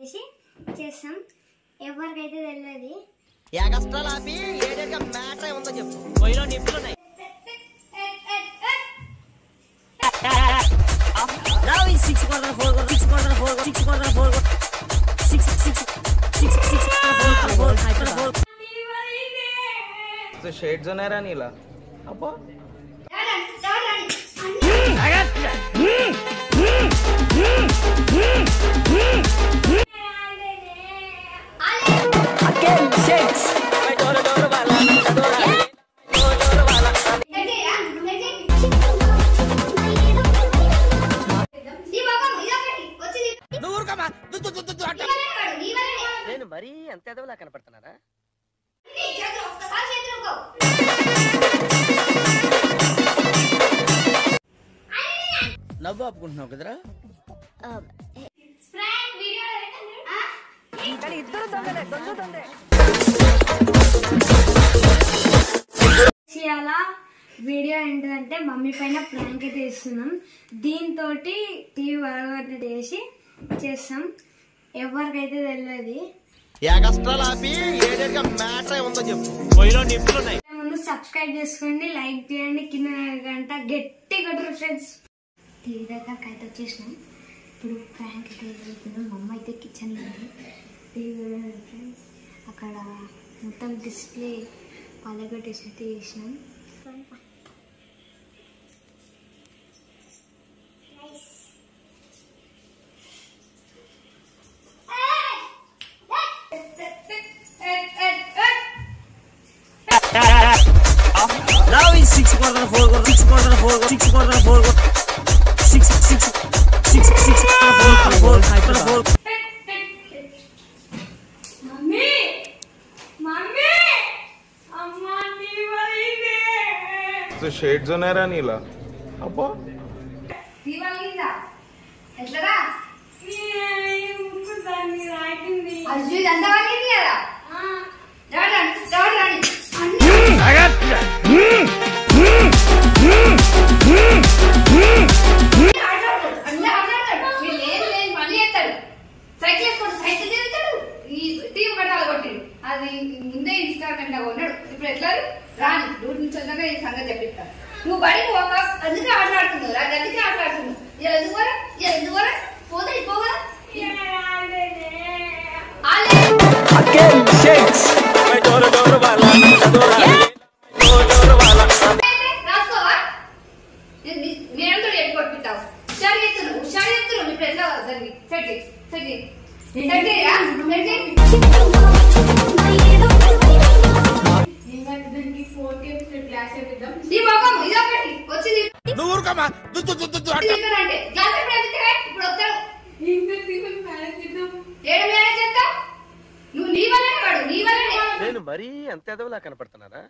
చేసి చేస్తాం ఎవరికైతే తెలియదు ఎగస్ట్రా లాపి ఏడేగా మ్యాటర్ ఉందో చెప్పు పొయ్యిలో నిప్పులు ఉన్నాయి రావు సిక్స్ కొడతాను ఫోర్ కొడతాను సిక్స్ కొడతాను ఫోర్ సిక్స్ కొడతాను four six six six six four four four तो शेड्स नाही राणीला अप्पा నేను మరీ అంత ఎదవలా కనపడుతున్నారా నవ్వు ఆపుకుంటున్నావు కదరా ఇవాళ వీడియో ఏంటిదంటే మమ్మీ పైన ప్రాంక్ అయితే ఇస్తున్నాం దీంతో టీవీ వరగొట్టినట్టు చేసి చేస్తాం ఎవరికైతే తెలియదు ఎగస్ట్రా లాపి ఏడేగా మ్యాటర్ ఉందో చెప్పు పొయ్యిలో నిప్పులు ఉన్నాయి ముందు సబ్స్క్రైబ్ చేసుకోండి లైక్ చేయండి కింద గంట గట్టి కొట్టరు ఫ్రెండ్స్ టీవీ దగ్గరకు అయితే వచ్చేసినాం ఇప్పుడు ప్రాంక్ అయితే జరుగుతున్నాం మా అమ్మ అయితే కిచెన్లో ఉంది టీవీ ఫ్రెండ్స్ అక్కడ మొత్తం డిస్ప్లే పలగొట్టేసి అయితే చేసినాం రావు సిక్స్ కొడతాను ఫోర్ కొడతాను సిక్స్ కొడతాను ఫోర్ సిక్స్ కొడతాను four six six six six four four four mummy mummy అమ్మా టీవీ तो शेड्स नाही राणीला अप्पा దీవాలిందా ఎట్లరా అజ్జు ఇదంతా వాళ్ళింది కదా రాడండి రాడండి అన్నీ ఆడాడతాడు వీళ్ళు లేని లేని పని చేస్తాడు సైకిల్ వేసుకోడు సైకిల్ తిరుగుతాడు ఈ టీవీ కట్టాలి కొట్టిండు అది ముందే ఇన్స్టాగ్రామ్ లో ఉన్నాడు ఇప్పుడు ఎట్లా రాని డ్యూటీ నుంచి వచ్చాక ఈ సంగతి చెప్పిస్తాను నువ్వు బడికి ఒక అందుకే ఆటలాడుతున్నావు అది అందుకే ఆటలాడుతున్నావు ఇలా ఎందుకు వరా ఇలా ఎందుకు వరా పోతే పోగా రాసుకోవా నేను ఎట్టు కొట్టిస్తావు హుషారు చేస్తున్నావు హుషారు చేస్తున్నావు నీ ఫ్రెండ్ దాన్ని సెట్ చేయి సెట్ చేయి సెట్ చేయరా సెట్ చేయి ఈ మొఖం ఇదొకటి వచ్చింది నువ్వు ఊరుకోమా దుద్దు దుద్దు దుద్దు అంట. అంటే గ్లాస్ ఎప్పుడు ఎందుకే ఇప్పుడు వస్తాడు ఏడు మేనేజ్ చేస్తా నువ్వు నీ వల్లనే వాడు నీ వల్లనే నేను మరీ అంత ఎదవలా కనపడుతున్నారా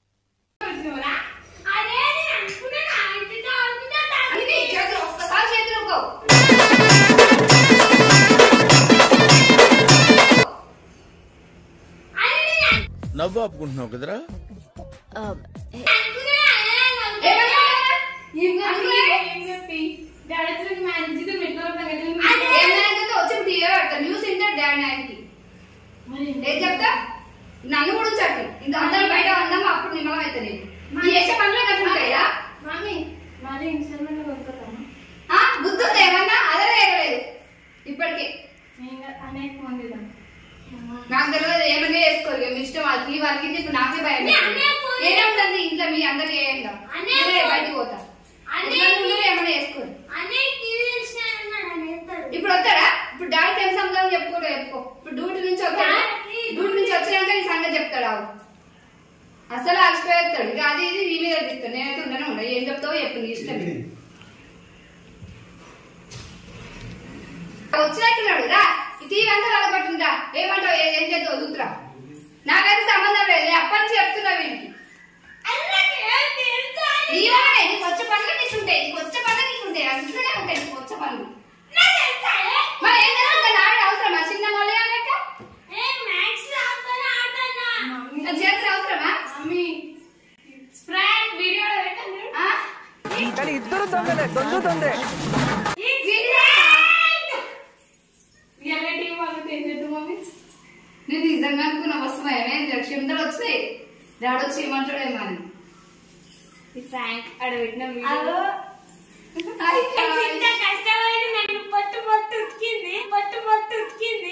అన్ని చేతులు ఒక్కసారి చేతులు ఊకో. నవ్వు ఆపుకుంటున్నావు కదరా ఏమన్నా? అందుకే ఏం మేనేజ్ చేస్తే వచ్చి టీవీ పెడతా న్యూస్ ఇంటర్ డాడీ ఆయనకి ఏం చెప్తా నన్ను కూడా ఉంచండి ఇంకా అందరం బయట అందాం అప్పుడు నిమ్మలం అయితే నేను నీ చేసే పనులు కట్టుకుంటాయా ఆ? బుద్ధి ఉందా ఏమన్నా అదే వేయలేదు ఇప్పటికే నాకు తెలియదు ఏమన్నా చేసుకోరు ఇక మీ ఇష్టం అది మీ వాళ్ళకి ఇప్పుడు నాకే భయం ఏముంటుంది ఇంట్లో మీ అందరికి ఏమైందా బయటికి పోతా ఎట్లా ఉందో ఏమన్నా చేసుకోరు ఇప్పుడు వస్తాడా ఇప్పుడు డాడీ ఏం సంగతి చెప్పుకోవడం చెప్పుకో ఇప్పుడు డ్యూటీ నుంచి వస్తాడా డ్యూటీ నుంచి వచ్చినాక నీ సంగతి చెప్తాడు ఆవు అసలు అలసిపోయేస్తాడు ఇక అది ఇది నీ మీద తీస్తాడు నేనైతే ఉండనే ఉండ ఏం చెప్తావో చెప్పు నీ ఇష్టం ఇది. వచ్చినట్టున్నాడు రా ఈ టీవీ అంతా కలగొట్టిందా ఏమంటావు ఏ- ఏం చేద్దావు చూతురా నాకైతే సంబంధం లేదు నేను అప్పటి నుంచి చెప్తున్నా వీడికి నీ వల్లనే నీకు వచ్చే పనులు నీకు ఉంటాయి నీకు వచ్చే పనులు నీకు ఉంటాయి అందులోనే ఉంటాయి నీకు వచ్చే పనులు మరి ఏం చేస్తా నాడు అవసరమా చిన్న మొలే లెక్క నా చేతులు అవసరమా ఆ? వీడియో ఏం చేద్దాం మమ్మీ నేను నిజంగా అనుకున్నా వస్తున్నాయి క్షమితలు వచ్చినాయి డాడీ వచ్చి ఏమంటాడేమో అని ఫ్రాంక్ అడబెట్టిన అదో హాయ్, ఎంత కష్టమైంది నన్ను పొట్టు పొట్టు ఉతికింది పొట్టు పొట్టు ఉతికింది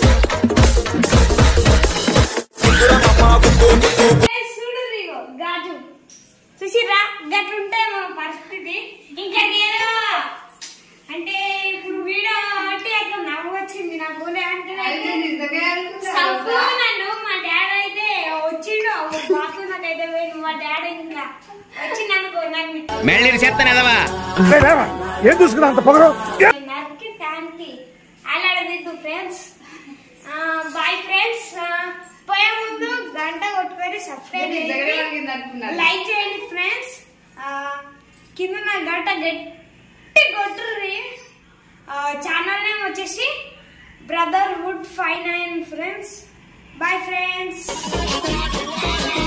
ఏ, చూడు రీగో, గాజు చూసిరా గట్లుంటే మా పరిస్థితి ఇంకా ఏదో అంటే ఇప్పుడు వీడియో అంటే అట్లా నవ్వు వచ్చింది నాకు అయితే అంటే నిజంగా అనుకున్నా సబ్బు నన్ను మా డాడ్ అయితే వచ్చిండు బాత్రూమ్ అయితే పోయిండు మా డాడ్ ఇంకా వచ్చిండు అనుకో నన్ను మెళ్ళని చెప్తాను ఎదవా ఏం చూసుకున్నా అంత పొగరు నరికి ట్యాంక్కి అలాడదిద్దు ఫ్రెండ్స్ బాయ్ ఫ్రెండ్స్ పోయే ముందు గంట కొట్టుకొని సబ్స్క్రైబ్ నిజంగా చేయండి అడిగింది అనుకున్నా లైక్ చేయండి ఫ్రెండ్స్ కింద నా గంట గట్టి కొట్టుర్రి ఛానల్ నేమ్ వచ్చేసి brotherhood five nine friends bye friends